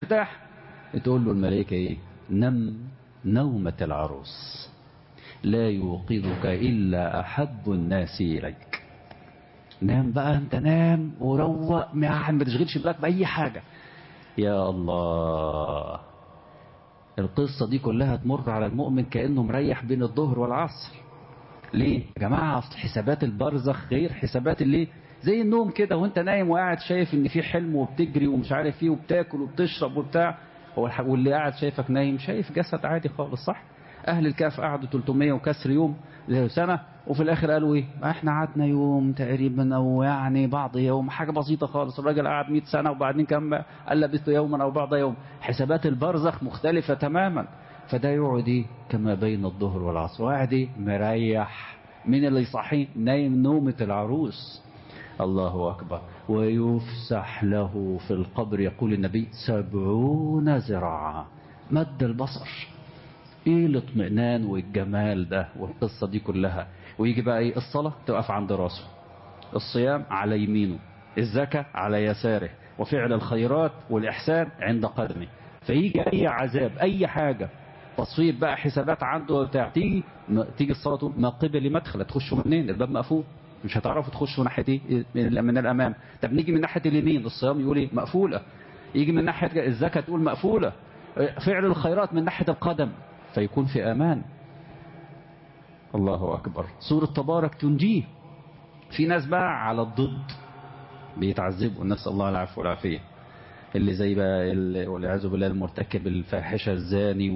ارتاح تقول له الملائكة ايه نم نومة العروس لا يوقظك إلا أحب الناس إليك نام بقى انت نام وروق ما تشغلش بالك بأي حاجة يا الله القصة دي كلها تمر على المؤمن كأنه مريح بين الظهر والعصر ليه يا جماعة أصل حسابات البرزخ غير حسابات اللي زي النوم كده وانت نايم وقاعد شايف ان في حلم وبتجري ومش عارف ايه وبتاكل وبتشرب وبتاع واللي قاعد شايفك نايم شايف جسد عادي خالص صح اهل الكهف قعدوا 300 وكسر يوم سنة وفي الاخر قالوا ايه ما احنا قعدنا يوم تقريبا او يعني بعض يوم حاجة بسيطة خالص الراجل قعد 100 سنة وبعدين كم قال لبثت يوما او بعض يوم حسابات البرزخ مختلفة تماما فده يقعد ايه كما بين الظهر والعصر وقاعد ايه مريح مين اللي يصحيه نايم نومة العروس الله أكبر ويفسح له في القبر يقول النبي سبعون ذراعا مد البصر ايه الاطمئنان والجمال ده والقصة دي كلها ويجي بقى ايه الصلاة تقف عند راسه الصيام على يمينه الزكاة على يساره وفعل الخيرات والإحسان عند قدمه فيجي أي عذاب أي حاجة تصوير بقى حسابات عنده بتاع تيجي تيجي الصلاة تقول ما قبل مدخل تخشوا منين الباب مقفول مش هتعرفوا تخشوا ناحية ايه من الأمام طب نيجي من ناحية اليمين الصيام يقول ايه مقفولة يجي من ناحية الزكاة تقول مقفولة فعل الخيرات من ناحية القدم فيكون في أمان الله أكبر سورة تبارك تنجيه في ناس بقى على الضد بيتعذبوا نسأل الله العفو والعافية اللي زي بقى والعياذ بالله المرتكب الفاحشة الزاني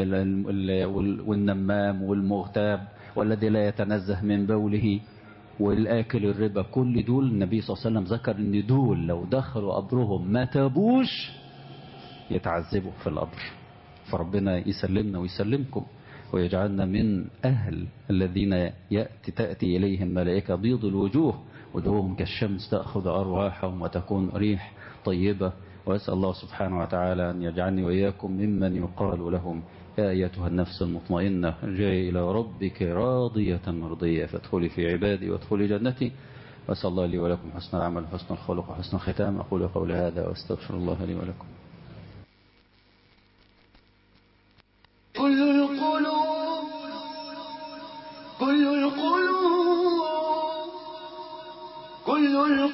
والنمام والمغتاب والذي لا يتنزه من بوله والآكل الربا كل دول النبي صلى الله عليه وسلم ذكر ان دول لو دخلوا قبرهم ما تابوش يتعذبوا في القبر فربنا يسلمنا ويسلمكم ويجعلنا من أهل الذين يأتي تأتي إليهم ملائكة بيض الوجوه وجوههم كالشمس تأخذ أرواحهم وتكون ريح طيبة وأسأل الله سبحانه وتعالى أن يجعلني وإياكم ممن يقال لهم يا أيتها النفس المطمئنة جاي إلى ربك راضية مرضية فادخلي في عبادي وادخلي جنتي وأسأل الله لي ولكم حسن العمل وحسن الخلق وحسن الختام أقول قولي هذا وأستغفر الله لي ولكم كل القلوب كل القلوب كل القلوب